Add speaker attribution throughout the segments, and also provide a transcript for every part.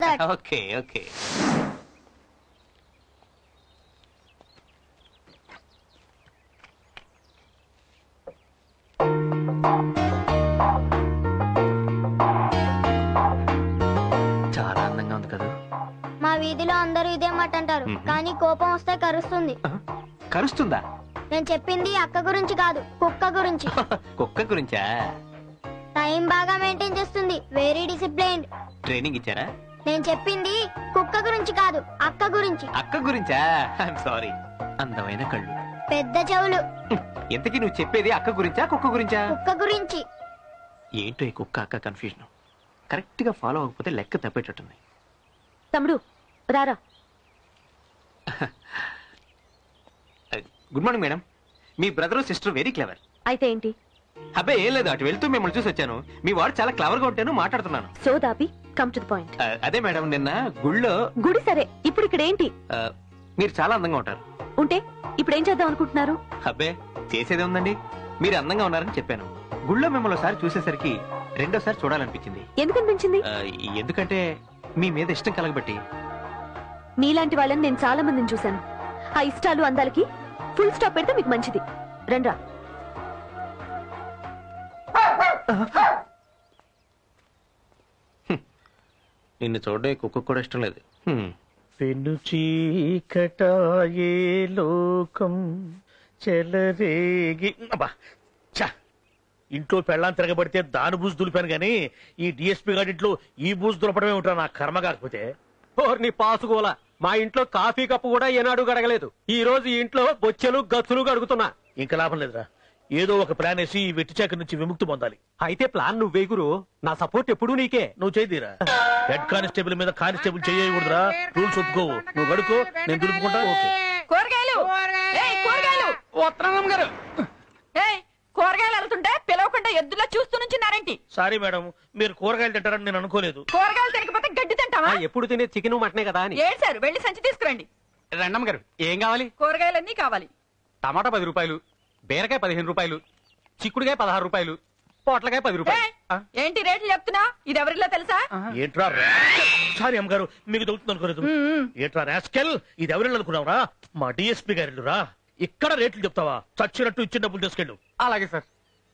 Speaker 1: That
Speaker 2: okay okay చాలా అందంగా ఉంది కదా
Speaker 1: మా వీధిలో అందరూ ఇదే మాట అంటారు
Speaker 2: మ్మ్.
Speaker 1: కానీ కోపం వస్తే కరుస్తుంది
Speaker 2: కరుస్తుందా
Speaker 1: నేను చెప్పింది అక్క గురించి కాదు కుక్క గురించి
Speaker 2: కుక్క గురించా
Speaker 1: టైం బాగా మెయింటైన్ చేస్తుంది వెరీ డిసిప్లైన్డ్
Speaker 2: ట్రైనింగ్ ఇచ్చారా
Speaker 1: నేను చెప్పింది కుక్క గురించి కాదు అక్క గురించి
Speaker 2: అక్క గురించా ఐఎమ్ సారీ అందమైన కళ్ళు
Speaker 1: పెద్ద చెవులు
Speaker 2: ఎంతకీ నువ్వు చెప్పేది అక్క గురించా కుక్క గురించా
Speaker 1: కుక్క గురించి
Speaker 2: ఏంటో ఈ కుక్క అక్క కన్ఫ్యూజన్ కరెక్ట్ గా ఫాలో అవ్వకపోతే లెక్క తప్పేటట్టుంది
Speaker 3: తమ్ముడు రారా
Speaker 2: గుడ్ మార్నింగ్ మేడం మీ బ్రదర్ సిస్టర్ వెరీ క్లవర్
Speaker 3: అయితే ఏంటి
Speaker 2: అబ్బాయి ఏం లేదు అటు వెళ్తూ మిమ్మల్ని చూసి వచ్చాను మీ వాడు చాలా క్లవర్ గా ఉంటాను మాట్లాడుతున్నాను
Speaker 3: సోదాపి కమ్ టు ద పాయింట్
Speaker 2: ఆ, అదే మేడం నిన్న గుళ్ళో
Speaker 3: గుడి సరే ఇప్పుడు ఇక్కడ ఏంటి
Speaker 2: ఆ, మీరు చాలా అందంగా ఉంటారు
Speaker 3: ఉంటే ఇప్పుడు ఏం చేద్దాం అనుకుంటున్నారు
Speaker 2: అబ్బే చేసేదే ఉందండి మీరు అందంగా ఉన్నారని చెప్పాను గుళ్ళో మిమ్మల్ని ఒకసారి చూసేసరికి రెండోసారి చూడాలనిపించింది
Speaker 3: ఎందుకు అనిపించింది
Speaker 2: ఆ, ఎందుకంటే మీ మీద ఇష్టం కలగబట్టి
Speaker 3: మీలాంటి వాళ్ళని నేను చాలా మందిని చూశాను ఆ ఇష్టాలు అందాలకి ఫుల్ స్టాప్ పెడితే మీకు మంచిది రండ్రా
Speaker 2: నిన్ను చూడడం కుక్క కూడా ఇష్టం లేదు హ్మ్.
Speaker 4: పెను చీకటాయే లోకం చెలరేగి అబ్బా ఛ! ఇంట్లో పెళ్ళాం తిరగబడితే దాని బూజు దులిపాను గాని ఈ డిఎస్పీ గారింట్లో ఈ బూజు దులపడమే ఉంటా నా కర్మ కాకపోతే
Speaker 5: నీ పాసుకోల మా ఇంట్లో కాఫీ కప్పు కూడా ఏనాడు గడగలేదు ఈ రోజు ఈ ఇంట్లో బొచ్చెలు గచ్చులు గడుగుతున్నా
Speaker 4: ఇంకా లాభం లేదురా ఏదో ఒక ప్లాన్ వేసి ఈ వెట్టి చాకరి నుంచి విముక్తి పొందాలి
Speaker 5: అయితే ప్లాన్ నువ్వే గురు నా సపోర్ట్ ఎప్పుడూ నీకే
Speaker 4: నువ్వు చేయిరా హెడ్ కానిస్టేబుల్ మీద కానిస్టేబుల్ చేయకూడదురా రూల్స్ ఒప్పుకోవు నువ్వు గడుకో నేను దులుపుకుంటా ఓకే
Speaker 6: కూరగాయలు ఏయ్, కూరగాయలు
Speaker 5: వత్రానం గారు
Speaker 6: ఏయ్ కూరగాయలు వెళ్తుంటే పిలవకుండా ఎద్దులా చూస్తూ నుంచున్నారేంటి
Speaker 4: సారీ మేడం మీరు కూరగాయలు తింటారని నేను అనుకోలేదు
Speaker 6: కూరగాయలు తినకపోతే గడ్డి తింటావా
Speaker 5: ఎప్పుడు తినే చికెన్ మటనే కదా అని
Speaker 6: ఏడ్చారు వెళ్ళి సంచి తీసుకురండి
Speaker 5: రండమ్మ గారు ఏం కావాలి
Speaker 6: కూరగాయలన్నీ కావాలి
Speaker 5: టమాటా పది రూపాయలు బీరకాయ పదిహేను రూపాయలు చిక్కుడుకాయ పదహారు రూపాయలు పొట్లకాయ పది రూపాయలు
Speaker 6: ఏయ్, ఏంటి రేట్లు చెప్తున్నా ఇది ఎవరిలో తెలుసా
Speaker 4: ఏంట్రా సారీ అమ్మగారు మీకు దొరుకుతుంది అనుకోలేదు
Speaker 6: మ్మ్.
Speaker 4: ఏంట్రా రాస్కెల్ ఇది ఎవరిని అనుకున్నావురా మా డిఎస్పీ గారి రా ఇక్కడ రేట్లు చెప్తావా చచ్చినట్టు ఇచ్చిన డబ్బులు తీసుకెళ్ళు
Speaker 5: అలాగే సార్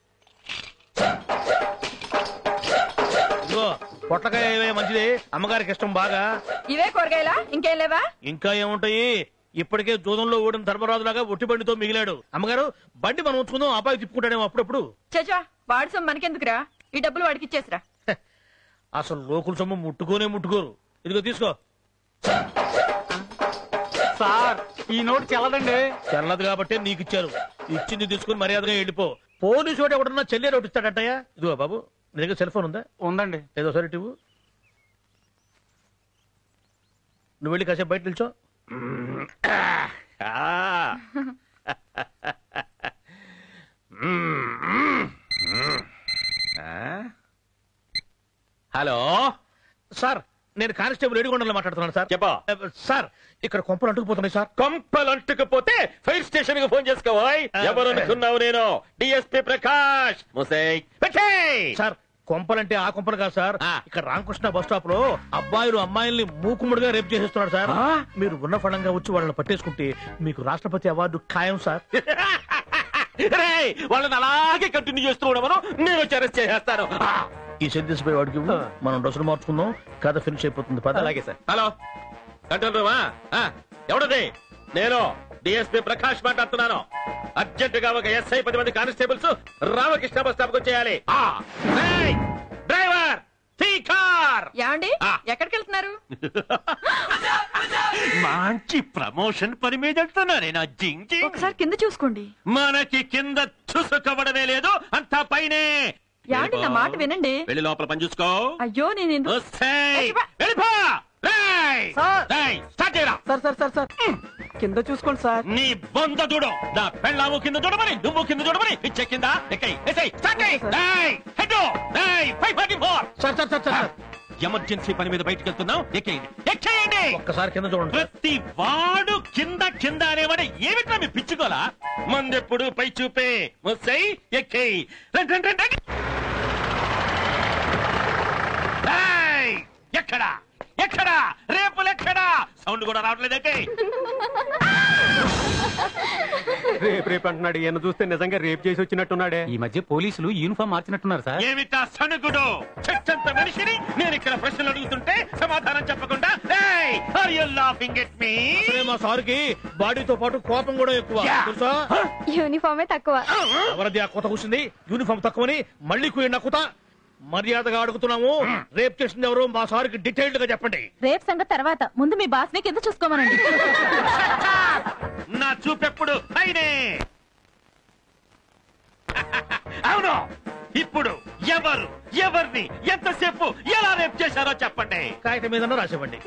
Speaker 4: ఇదిగో పొట్లకాయ ఏమే మంచిది అమ్మగారికి ఇష్టం బాగా
Speaker 6: ఇవే కూరగాయలా ఇంకేం లేవా
Speaker 4: ఇంకా ఏముంటాయి ఇప్పటికే జూదంలో ఓడిన ధర్మరాజులాగా ఒట్టి బండితో మిగిలాడు అమ్మగారు బండి మనం ఉంచుకుందాం అబ్బాయి తిప్పుకుంటాడేమో అప్పుడప్పుడు
Speaker 6: చచా వాడి సొమ్ము మనకెందుకురా ఈ డబ్బులు వాడికి ఇచ్చేసిరా
Speaker 4: అసలు లోకుల సొమ్ము ముట్టుకోనే ముట్టుకోరు ఇదిగో తీసుకో
Speaker 5: సార్ ఈ నోటు చెల్లదండి
Speaker 4: చెల్లదు కాబట్టి నీకు ఇచ్చారు ఇచ్చింది తీసుకుని మర్యాదగా వెళ్ళిపో పోలీసు వాడు ఎవడన్నా చెల్లె ఒకటి ఇస్తాడటయ్యా ఇదిగో బాబు నీ దగ్గర సెల్ ఫోన్ ఉందా
Speaker 5: ఉందండి
Speaker 4: ఏదో సరే ఇవ్వు నువ్వు వెళ్ళి కాసేపు బయట నిల్చో
Speaker 2: హలో
Speaker 4: సార్ నేను కానిస్టేబుల్ ఏడుగొండలో మాట్లాడుతున్నాను సార్
Speaker 2: చెప్పా
Speaker 4: సార్ ఇక్కడ కొంపలు అంటుకుపోతున్నాయి సార్
Speaker 2: కొంపలు అంటుకుపోతే ఫైర్ స్టేషన్ కి ఫోన్ చేసుకోవాయ్ ఎవరు అనుకున్నావు నేను డిఎస్పీ ప్రకాష్ ముసై
Speaker 4: సార్ కొంపలంటే ఆ కొంపలు కాదు సార్
Speaker 2: ఆ.
Speaker 4: ఇక్కడ రామకృష్ణ బస్ స్టాప్ లో అబ్బాయిలు అమ్మాయిల్ని మూకుముడిగా రేపు చేసేస్తున్నారు సార్
Speaker 2: ఆ?
Speaker 4: మీరు ఉన్న ఫలంగా వచ్చి వాళ్ళని పట్టేసుకుంటే మీకు రాష్ట్రపతి అవార్డు ఖాయం సార్
Speaker 2: రేయ్, వాళ్ళని అలాగే కంటిన్యూ చేస్తూ ఉండమను నేను వచ్చి అరెస్ట్ చేసేస్తాను ఆ,
Speaker 4: ఈ సెంటెన్స్ పై వాడికి ఇవ్వు. మనం డ్రెస్సులు మార్చుకుందాం కథ ఫినిష్ అయిపోతుంది పద
Speaker 5: అలాగే సార్
Speaker 2: హలో కంట్రోల్ రూమా ఆ, ఎవడది నేను డిఎస్పీ ప్రకాష్ మాట్లాడుతున్నాను అర్జెంట్ గా ఒక ఎస్ఐ పది మంది కానిస్టేబుల్స్ రామకృష్ణ బస్ స్టాప్ కు చేయాలి ఆ, రేయ్, డ్రైవర్ తీ కార్
Speaker 6: యాండి
Speaker 2: ఆ.
Speaker 6: ఎక్కడికి వెళ్తున్నారు
Speaker 2: మంచి ప్రమోషన్ పని మీద వెళ్తున్నానే నా జింగ్ జింగ్
Speaker 6: ఒకసారి కింద చూసుకోండి
Speaker 2: మనకి కింద చూసుకోవడమే లేదు అంతా పైనే
Speaker 6: యాండి నా మాట వినండి
Speaker 2: వెళ్ళి లోపల పని చూసుకో
Speaker 6: అయ్యో నేను ఎందుకు
Speaker 2: వస్తాయ్.
Speaker 6: అయ్యప్ప.
Speaker 2: వెళ్ళిపో. రేయ్.
Speaker 5: సార్.
Speaker 2: రేయ్, స్టార్ట్ చేయరా
Speaker 5: సార్ సార్ సార్ సార్ కింద చూసుకోండి సార్
Speaker 2: నీ బొంద చూడు నా పెళ్ళాము కింద చూడమని నువ్వు కింద చూడమని పిచ్చ కింద ఎక్కై ఎసై స్టార్ట్ చేయి రేయ్ హెడ్ రేయ్ 544
Speaker 4: sir sir sir sir
Speaker 2: emergency పని మీద బయటికి వెళ్తున్నావు ఎక్కేయండి ఎక్కేయండి
Speaker 4: ఒక్కసారి కింద చూడండి సార్.
Speaker 2: ప్రతి వాడు కింద కింద అనేవాడు ఏమిట్రా మీ పిచ్చుకోలా మందెప్పుడు పై చూపే ముసై ఎక్కేయి రండి రండి రండి రేయ్! ఎక్కడా ఎక్కడా రేపులు ఎక్కడా సౌండ్ కూడా రావట్లేదంటే
Speaker 5: రేపు రేపు అంటున్నాడు ఈయన చూస్తే నిజంగా రేపు చేసి వచ్చినట్టున్నాడే
Speaker 7: ఈ మధ్య పోలీసులు యూనిఫామ్ మార్చినట్టున్నారు సార్
Speaker 2: ఏమిటా సణుగుడు చెట్టంత మనిషిని నేను ఇక్కడ ప్రశ్నలు అడుగుతుంటే సమాధానం చెప్పకుండా are you laughing at me
Speaker 4: అసలే మా సార్కి బాడీతో పాటు కోపం కూడా ఎక్కువ
Speaker 2: యా.
Speaker 4: తెలుసా
Speaker 1: యూనిఫామే తక్కువ
Speaker 4: ఎవరిది ఆ కొత్త కూర్చుంది యూనిఫామ్ తక్కువని మళ్ళీ కుయ్యండి నక్కుతా మర్యాదగా అడుగుతున్నాము రేప్ చేసింది ఎవరు మా సార్కి డీటెయిల్డ్ గా చెప్పండి
Speaker 6: రేపు సంగతి తర్వాత ముందు మీ బాస్ ని కింద చూసుకోమనండి
Speaker 2: నా చూపెప్పుడు అయినే అవును ఇప్పుడు ఎవరు ఎవరిని ఎంతసేపు ఎలా రేపు చేశారో చెప్పండి
Speaker 4: కాగితం మీద రాసివ్వండి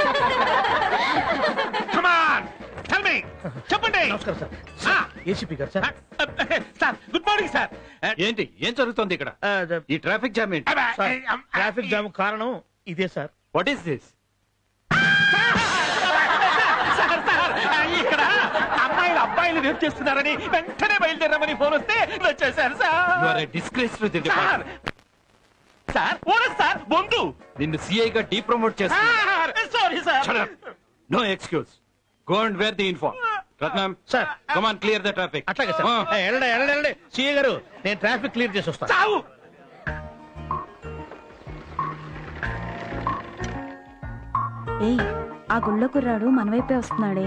Speaker 2: కమాన్ టెల్ మీ చెప్పండి
Speaker 4: నమస్కారం సార్
Speaker 2: ఆ.
Speaker 4: ఏసీపీ గారు sir
Speaker 2: sir good morning sir
Speaker 7: ఏంటి ఏం జరుగుతోంది ఇక్కడ
Speaker 4: ఆ,
Speaker 7: ఈ ట్రాఫిక్ జామ్ ఏంటి
Speaker 4: సార్, ట్రాఫిక్ జామ్ కారణం ఇదే sir
Speaker 7: what is this
Speaker 2: sir sir ఇక్కడ అమ్మాయిలు అబ్బాయిలు రేపు చేస్తున్నారని వెంటనే బయలుదేరమని ఫోన్ వస్తే వచ్చేసారు
Speaker 7: you are
Speaker 2: sir
Speaker 7: a disgrace to the
Speaker 2: sir
Speaker 7: department
Speaker 2: sir owner sir బొందు
Speaker 7: నిన్ను సిఐ గా డీప్రమోట్ చేస్తా
Speaker 2: sir sorry sir
Speaker 7: no excuse go and where the inform Ratnam
Speaker 4: sir.
Speaker 7: Come on clear the traffic
Speaker 4: అట్లాగే sir ఏ, వెళ్ళండి వెళ్ళండి వెళ్ళండి CA గారు నేను ట్రాఫిక్ క్లియర్ చేసి వస్తాను
Speaker 2: చావు
Speaker 8: ఏయ్ ఆ గుళ్ళో కుర్రాడు మన వైపే వస్తున్నాడే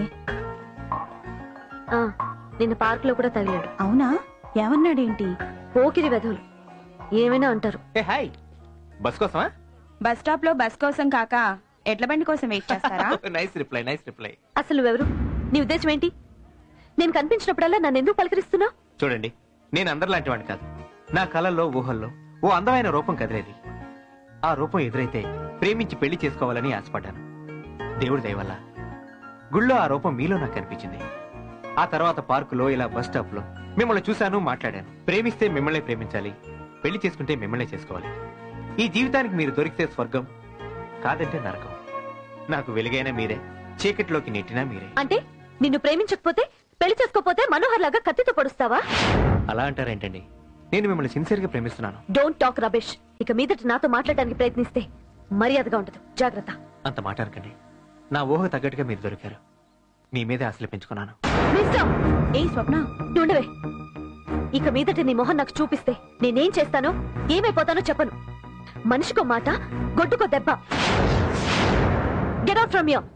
Speaker 3: ఆ, నిన్న పార్క్ లో కూడా తగిలాడు
Speaker 8: అవునా ఏమన్నాడేంటి
Speaker 3: పోకిరి వెధవులు ఏమైనా అంటారు
Speaker 9: హాయ్ బస్ కోసమా
Speaker 8: బస్ స్టాప్ లో బస్ కోసం కాక ఎడ్ల బండి కోసం వెయిట్ చేస్తారా
Speaker 9: నైస్ రిప్లై నైస్ రిప్లై
Speaker 3: అసలు నువ్వెవరు నీ ఉద్దేశం ఏంటి నేను కనిపించినప్పుడల్లా నన్ను ఎందుకు పలకరిస్తున్నావు
Speaker 9: చూడండి నేను అందరిలాంటి వాడిని కాదు నా కళల్లో ఊహల్లో ఓ అందమైన రూపం కదిలేది ఆ రూపం ఎదురైతే ప్రేమించి పెళ్లి చేసుకోవాలని ఆశపడ్డాను దేవుడి దయ వల్ల గుళ్ళో ఆ రూపం మీలో నాకు కనిపించింది ఆ తర్వాత పార్కులో ఇలా బస్ స్టాప్ లో మిమ్మల్ని చూశాను మాట్లాడాను ప్రేమిస్తే మిమ్మల్ని ప్రేమించాలి పెళ్లి చేసుకుంటే మిమ్మల్ని చేసుకోవాలి ఈ జీవితానికి మీరు దొరికితే స్వర్గం కాదంటే నరకం నాకు వెలుగైన మీరే చీకటిలోకి నెట్టినా మీరే
Speaker 3: అంటే నిన్ను ప్రేమించకపోతే పెళ్లి చేసుకోపోతే మనోహర్ లాగా కత్తితో పొడుస్తావా
Speaker 9: అలా అంటారేంటండి నేను మిమ్మల్ని సిన్సియర్ గా ప్రేమిస్తున్నాను
Speaker 3: డోంట్ టాక్ రబేష్ ఇక మీదట నాతో మాట్లాడడానికి ప్రయత్నిస్తే మర్యాదగా ఉండదు జాగ్రత్త
Speaker 9: అంత మాట అనకండి నా ఊహ తగ్గట్టుగా మీరు దొరికారు మీ మీదే ఆశలు పెంచుకున్నాను
Speaker 3: మిస్టర్
Speaker 8: ఏ స్వప్న
Speaker 3: ఉండవే ఇక మీదట నీ మొహం నాకు చూపిస్తే నేనేం చేస్తానో ఏమైపోతానో చెప్పను మనిషికో మాట గొడ్డుకో దెబ్బ get out from you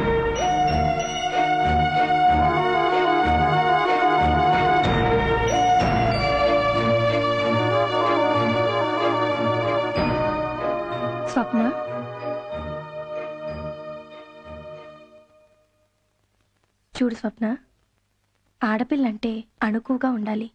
Speaker 8: Swapna చూడు స్వప్న ఆడపిల్లంటే అణుకుగా ఉండాలి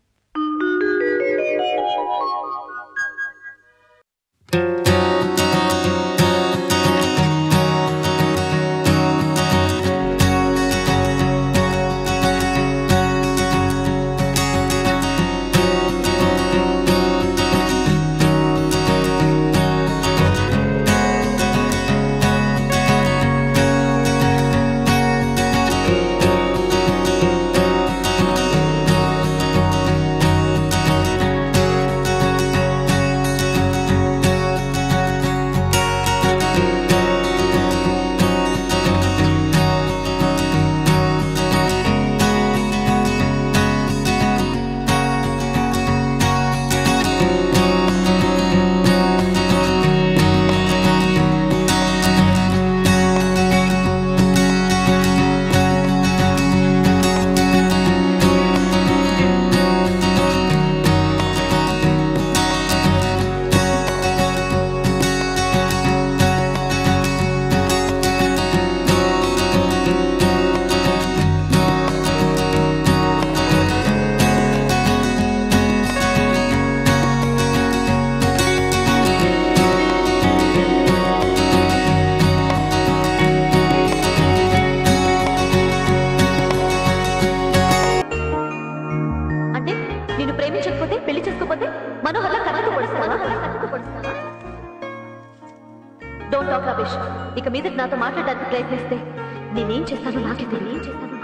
Speaker 3: అంటే నిన్ను ప్రేమించకపోతే పెళ్లి చేసుకోకపోతే మనోహర్లా కత్తితో పొడుస్తావా డోంట్ టాక్ రబేష్ ఇక మీద నాతో మాట్లాడడానికి ప్రయత్నిస్తే నేనేం చేస్తానో నాకే తెలియదు ఏం చేస్తానో